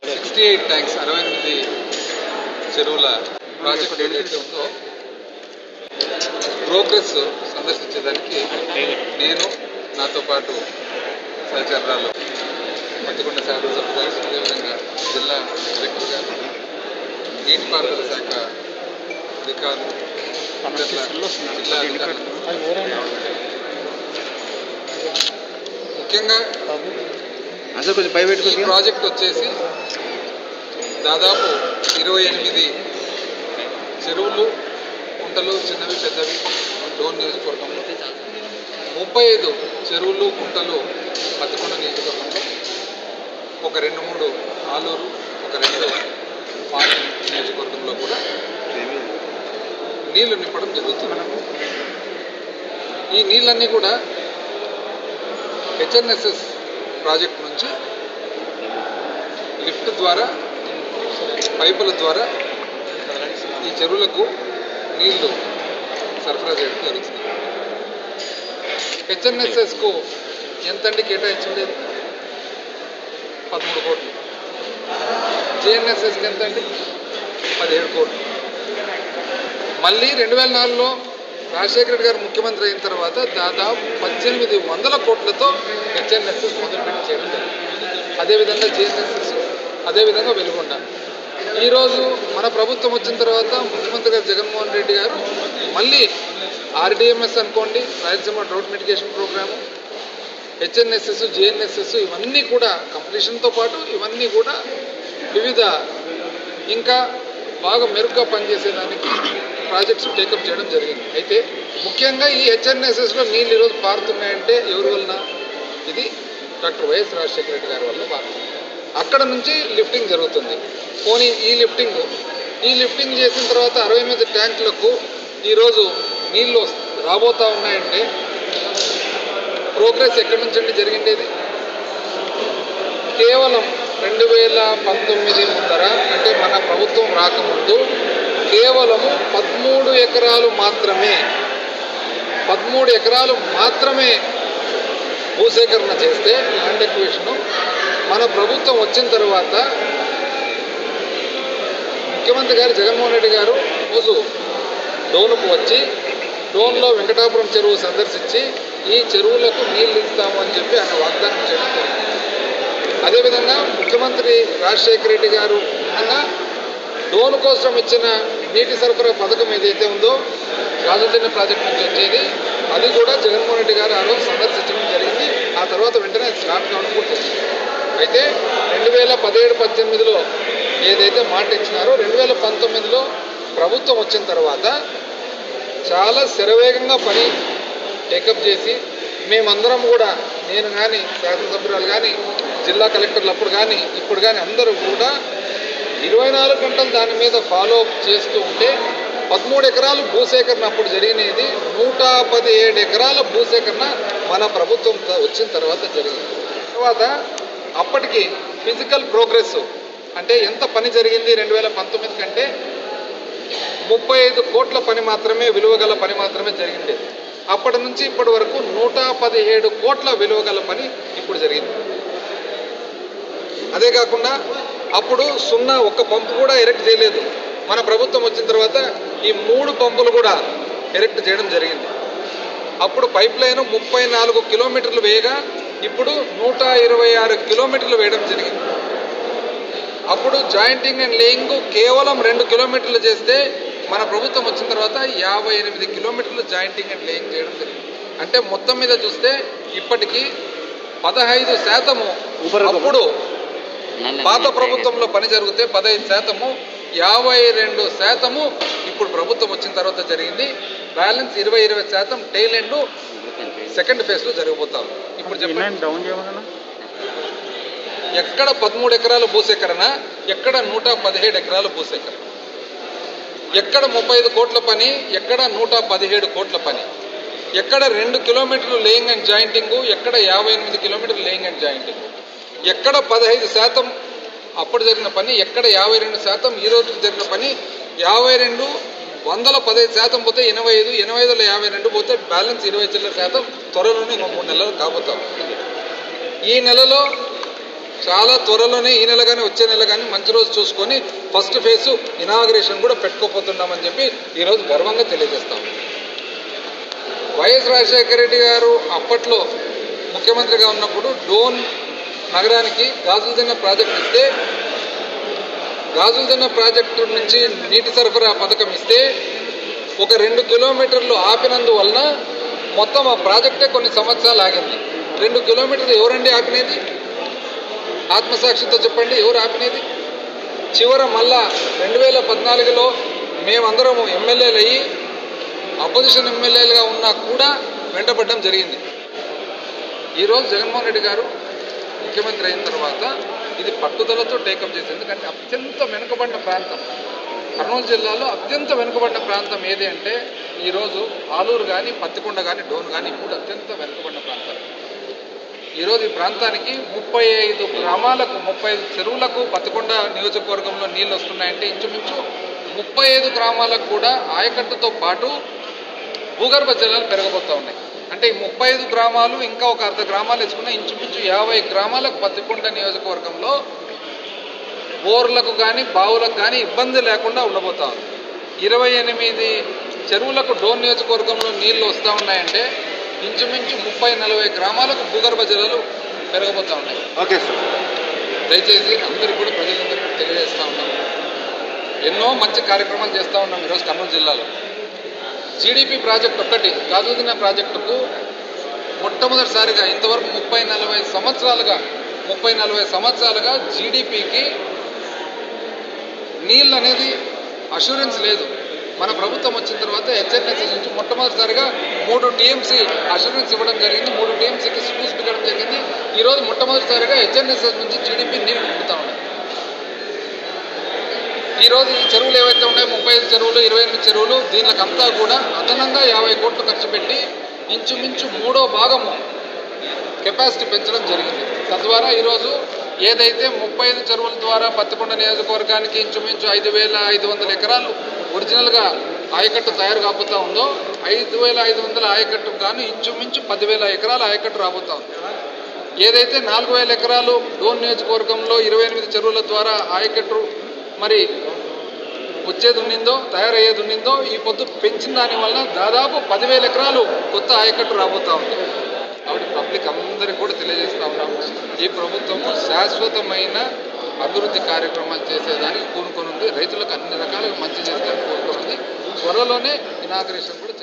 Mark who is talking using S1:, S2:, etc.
S1: sixty eight tanks అరవై ఎనిమిది చెరువుల ప్రాజెక్ట్ ఏదైతే ఉందో బ్రోకర్స్ సందర్శించేదానికి నేను నాతో పాటు సహచరాలు మత్తికొండ శాసనసభ గారు అదేవిధంగా జిల్లా కలెక్టర్ గారు నీటిపారుదల శాఖ అధికారులు ఇతరుల జిల్లా అధికారులు ముఖ్యంగా
S2: అసలు కొంచెం పై
S1: ఈ
S2: పెట్టుకో
S1: ప్రాజెక్ట్ వచ్చేసి దాదాపు ఇరవై ఎనిమిది చెరువులు కుంటలు చిన్నవి పెద్దవి డోన్ నియోజకవర్గంలో ముప్పై ఐదు చెరువులు కుంటలు పత్తికొండ నియోజకవర్గంలో ఒక రెండు మూడు ఆలూరు ఒక రెండు పాణి నియోజకవర్గంలో కూడా నీళ్లు నింపడం జరుగుతుంది ఈ నీళ్ళన్నీ కూడా హెచ్ఎన్ఎస్ఎస్ ప్రాజెక్ట్ నుంచి లిఫ్ట్ ద్వారా పైపుల ద్వారా ఈ చెరువులకు నీళ్లు సరఫరా చేయడం జరుగుతుంది హెచ్ఎన్ఎస్ఎస్కు ఎంతండి కేటాయించుండేది పదమూడు కోట్లు జేఎన్ఎస్ఎస్కి ఎంత అండి పదిహేడు కోట్లు మళ్ళీ రెండు వేల నాలుగులో రాజశేఖర రెడ్డి గారు ముఖ్యమంత్రి అయిన తర్వాత దాదాపు పద్దెనిమిది వందల కోట్లతో హెచ్ఎన్ఎస్ఎస్ మొదలుపెట్టి చేయడం జరిగింది అదేవిధంగా జేఎన్ఎస్ఎస్ అదేవిధంగా వెలుగొండ ఈరోజు మన ప్రభుత్వం వచ్చిన తర్వాత ముఖ్యమంత్రి గారు జగన్మోహన్ రెడ్డి గారు మళ్ళీ ఆర్డిఎంఎస్ అనుకోండి Rayalaseema drought mitigation programme HNSS JNSS ఇవన్నీ కూడా కంప్లీషన్తో పాటు ఇవన్నీ కూడా వివిధ ఇంకా బాగా మెరుగ్గా పనిచేసేదానికి ప్రాజెక్ట్స్ టేకప్ చేయడం జరిగింది అయితే ముఖ్యంగా ఈ హెచ్ఎన్ఎస్ఎస్లో నీళ్ళు ఈరోజు పారుతున్నాయంటే ఎవరి వలన ఇది డాక్టర్ వైఎస్ రాజశేఖర రెడ్డి గారి వల్ల పారుతుంది అక్కడ నుంచి లిఫ్టింగ్ జరుగుతుంది పోనీ ఈ లిఫ్టింగ్ ఈ లిఫ్టింగ్ చేసిన తర్వాత అరవై ఎనిమిది ట్యాంకులకు ఈరోజు నీళ్లు వస్- రాబోతా ఉన్నాయంటే ప్రోగ్రెస్ ఎక్కడి నుంచి అండి జరిగిండేది కేవలం రెండు వేల పంతొమ్మిది ముందర అంటే మన ప్రభుత్వం రాకముందు కేవలము పదమూడు ఎకరాలు మాత్రమే పదమూడు ఎకరాలు మాత్రమే భూసేకరణ చేస్తే ల్యాండ్ ఎక్విషన్ మన ప్రభుత్వం వచ్చిన తర్వాత ముఖ్యమంత్రి గారు జగన్మోహన్ రెడ్డి గారు రోజు డోనుకు వచ్చి డోన్లో వెంకటాపురం చెరువు సందర్శించి ఈ చెరువులకు నీళ్లు ఇస్తాము అని చెప్పి ఆయన వాగ్దానం చేయడం జరిగింది అదేవిధంగా ముఖ్యమంత్రి రాజశేఖర రెడ్డి గారు అన్న డోన్ కోసం ఇచ్చిన నీటి సరఫరా పథకం ఏదైతే ఉందో రాజధాని ప్రాజెక్ట్ నుంచి వచ్చేది అది కూడా జగన్మోహన్ రెడ్డి గారు ఆ రోజు సందర్శించడం జరిగింది ఆ తర్వాత వెంటనే అది స్టార్ట్ కావడం కూడా జరిగింది అయితే రెండు వేల పదిహేడు పద్దెనిమిదిలో ఏదైతే మాట ఇచ్చినారో రెండు వేల పంతొమ్మిదిలో ప్రభుత్వం వచ్చిన తర్వాత చాలా శరవేగంగా పని టేకప్ చేసి మేమందరం కూడా నేను కానీ శాసనసభ్యురాలు కానీ జిల్లా కలెక్టర్లు అప్పుడు కానీ ఇప్పుడు కానీ అందరూ కూడా ఇరవై నాలుగు గంటలు దాని మీద ఫాలో అప్ చేస్తూ ఉంటే పదమూడు ఎకరాలు భూసేకరణ అప్పుడు జరిగినది నూట పదిహేడు ఎకరాల భూసేకరణ మన ప్రభుత్వం త- వచ్చిన తర్వాత జరిగింది తర్వాత అప్పటికి ఫిజికల్ ప్రోగ్రెస్ అంటే ఎంత పని జరిగింది రెండు వేల పంతొమ్మిది కంటే ముప్పై ఐదు కోట్ల పని మాత్రమే విలువగల పని మాత్రమే జరిగింది అప్పటి నుంచి ఇప్పటి వరకు నూట పదిహేడు కోట్ల విలువగల పని ఇప్పుడు జరిగింది అదే కాకుండా అప్పుడు సున్నా ఒక్క పంపు కూడా ఎరెక్ట్ చేయలేదు మన ప్రభుత్వం వచ్చిన తర్వాత ఈ మూడు పంపులు కూడా ఎరెక్ట్ చేయడం జరిగింది అప్పుడు పైప్ లైన్ ముప్పై నాలుగు కిలోమీటర్లు వేయగా ఇప్పుడు నూట ఇరవై ఆరు కిలోమీటర్లు వేయడం జరిగింది అప్పుడు జాయింటింగ్ అండ్ లేయింగ్ కేవలం రెండు కిలోమీటర్లు చేస్తే మన ప్రభుత్వం వచ్చిన తర్వాత యాభై ఎనిమిది కిలోమీటర్లు జాయింటింగ్ అండ్ లేయింగ్ చేయడం జరిగింది అంటే మొత్తం మీద చూస్తే ఇప్పటికీ పదహైదు శాతము అప్పుడు పాత ప్రభుత్వంలో పని జరిగితే పదహైదు శాతము యాభై రెండు శాతము ఇప్పుడు ప్రభుత్వం వచ్చిన తర్వాత జరిగింది బ్యాలెన్స్ ఇరవై ఇరవై శాతం టైల్ ఎండ్ సెకండ్ ఫేజ్ లో జరగబోతాం ఇప్పుడు చెప్పండి
S2: డౌన్ చేయమన్నా
S1: ఎక్కడ పదమూడు ఎకరాల భూసేకరణ ఎక్కడ నూట పదిహేడు ఎకరాల భూసేకరణ ఎక్కడ ముప్పై ఐదు కోట్ల పని ఎక్కడ నూట పదిహేడు కోట్ల పని ఎక్కడ రెండు కిలోమీటర్లు లేయింగ్ అండ్ జాయింటింగ్ ఎక్కడ యాభై ఎనిమిది కిలోమీటర్లు లేయింగ్ అండ్ జాయింటింగ్ ఎక్కడ పదహైదు శాతం అప్పుడు జరిగిన పని ఎక్కడ యాభై రెండు శాతం ఈ రోజు జరిగిన పని యాభై రెండు వందల పదహైదు శాతం పోతే ఎనభై ఐదు ఎనభై ఐదులో యాభై రెండు పోతే బ్యాలెన్స్ ఇరవై చిల్లర శాతం త్వరలోనే ఇంకో మూడు నెలలు కాబోతాం ఈ నెలలో చాలా త్వరలోనే ఈ నెల కానీ వచ్చే నెల కానీ మంచి రోజు చూసుకొని ఫస్ట్ ఫేజ్ ఇనాగ్రేషన్ కూడా పెట్టుకోపోతున్నామని చెప్పి ఈరోజు గర్వంగా తెలియజేస్తాం వైఎస్ రాజశేఖర రెడ్డి గారు అప్పట్లో ముఖ్యమంత్రిగా ఉన్నప్పుడు డోన్ నగరానికి గాజులదిన్న ప్రాజెక్ట్ ఇస్తే గాజులదిన్న ప్రాజెక్టు నుంచి నీటి సరఫరా పథకం ఇస్తే ఒక రెండు కిలోమీటర్లు ఆపినందువలన మొత్తం ఆ ప్రాజెక్టే కొన్ని సంవత్సరాలు ఆగింది రెండు కిలోమీటర్లు ఎవరండి ఆపినది ఆత్మసాక్షితో చెప్పండి ఎవరు ఆపినది చివర మళ్ళా రెండు వేల పద్నాలుగులో మేమందరం ఎమ్మెల్యేలు అయ్యి అపోజిషన్ ఎమ్మెల్యేలుగా ఉన్నా కూడా వెంటపడడం జరిగింది ఈరోజు జగన్మోహన్ రెడ్డి గారు ముఖ్యమంత్రి అయిన తర్వాత ఇది పట్టుదలతో టేకప్ చేసింది ఎందుకంటే అత్యంత వెనుకబడిన ప్రాంతం కర్నూలు జిల్లాలో అత్యంత వెనుకబడిన ప్రాంతం ఏది అంటే ఈరోజు ఆలూరు కానీ పత్తికొండ కానీ డోన్ కానీ ఇప్పుడు అత్యంత వెనుకబడిన ప్రాంతాలు ఈరోజు ఈ ప్రాంతానికి ముప్పై ఐదు గ్రామాలకు ముప్పై ఐదు చెరువులకు పత్తికొండ నియోజకవర్గంలో నీళ్ళు వస్తున్నాయంటే ఇంచుమించు ముప్పై ఐదు గ్రామాలకు కూడా ఆయకట్టుతో పాటు భూగర్భ జలాలు పెరగబోతూ ఉన్నాయి అంటే ఈ ముప్పై ఐదు గ్రామాలు ఇంకా ఒక అర్ధ గ్రామాలు వేసుకున్న ఇంచుమించు యాభై గ్రామాలకు పత్తికొండ నియోజకవర్గంలో బోర్లకు కానీ బావులకు కానీ ఇబ్బంది లేకుండా ఉండబోతా ఉంది ఇరవై ఎనిమిది చెరువులకు డోన్ నియోజకవర్గంలో నీళ్లు వస్తూ ఉన్నాయంటే ఇంచుమించు ముప్పై నలభై గ్రామాలకు భూగర్భ జలాలు పెరగబోతూ ఉన్నాయి
S2: ఓకే సార్
S1: దయచేసి అందరికీ కూడా ప్రజలందరికీ కూడా తెలియజేస్తూ ఉన్నాం ఎన్నో మంచి కార్యక్రమాలు చేస్తూ ఉన్నాం ఈరోజు కర్నూలు జిల్లాలో జీడిపి ప్రాజెక్ట్ ఒక్కటి గాజుదిన ప్రాజెక్టుకు మొట్టమొదటిసారిగా ఇంతవరకు ముప్పై నలభై సంవత్సరాలుగా ముప్పై నలభై సంవత్సరాలుగా జీడిపికి నీళ్ళు అనేది అష్యూరెన్స్ లేదు మన ప్రభుత్వం వచ్చిన తర్వాత హెచ్ఎన్ఎస్ఎస్ నుంచి మొట్టమొదటిసారిగా మూడు టీఎంసీ అష్యూరెన్స్ ఇవ్వడం జరిగింది మూడు టీఎంసీకి స్కూల్స్ పెట్టడం జరిగింది ఈరోజు మొట్టమొదటిసారిగా హెచ్ఎన్ఎస్ఎస్ నుంచి జీడిపి నీళ్ళు పుడుతూ ఉన్నాయి ఈ రోజు ఈ చెరువులు ఏవైతే ఉన్నాయో ముప్పై ఐదు చెరువులు ఇరవై ఎనిమిది చెరువులు దీనికంతా కూడా అదనంగా యాభై కోట్లు ఖర్చు పెట్టి ఇంచుమించు మూడో భాగము కెపాసిటీ పెంచడం జరిగింది తద్వారా ఈరోజు ఏదైతే ముప్పై ఐదు చెరువుల ద్వారా పత్తికొండ నియోజకవర్గానికి ఇంచుమించు ఐదు వేల ఐదు వందల ఎకరాలు ఒరిజినల్గా ఆయకట్టు తయారు కాబోతా ఉందో ఐదు వేల ఐదు వందల ఆయకట్టుకు గాను ఇంచుమించు పదివేల ఎకరాల ఆయకట్టు రాబోతా ఉంది ఏదైతే నాలుగు వేల ఎకరాలు డోన్ నియోజకవర్గంలో ఇరవై ఎనిమిది చెరువుల ద్వారా ఆయకట్టు మరి వచ్చేది ఉన్నిందో తయారయ్యేది ఉన్నిందో ఈ పొద్దు పెంచిన దాని వల్ల దాదాపు పదివేల ఎకరాలు కొత్త ఆయకట్టు రాబోతా ఉంది కాబట్టి పబ్లిక్ అందరికీ కూడా తెలియజేస్తా ఉన్నాము ఈ ప్రభుత్వము శాశ్వతమైన అభివృద్ధి కార్యక్రమాలు చేసేదానికి పూనుకొని ఉంది రైతులకు అన్ని రకాలుగా మంచి చేసేదానికి కోరుకొని ఉంది త్వరలోనే ఇనాగ్రేషన్ కూడా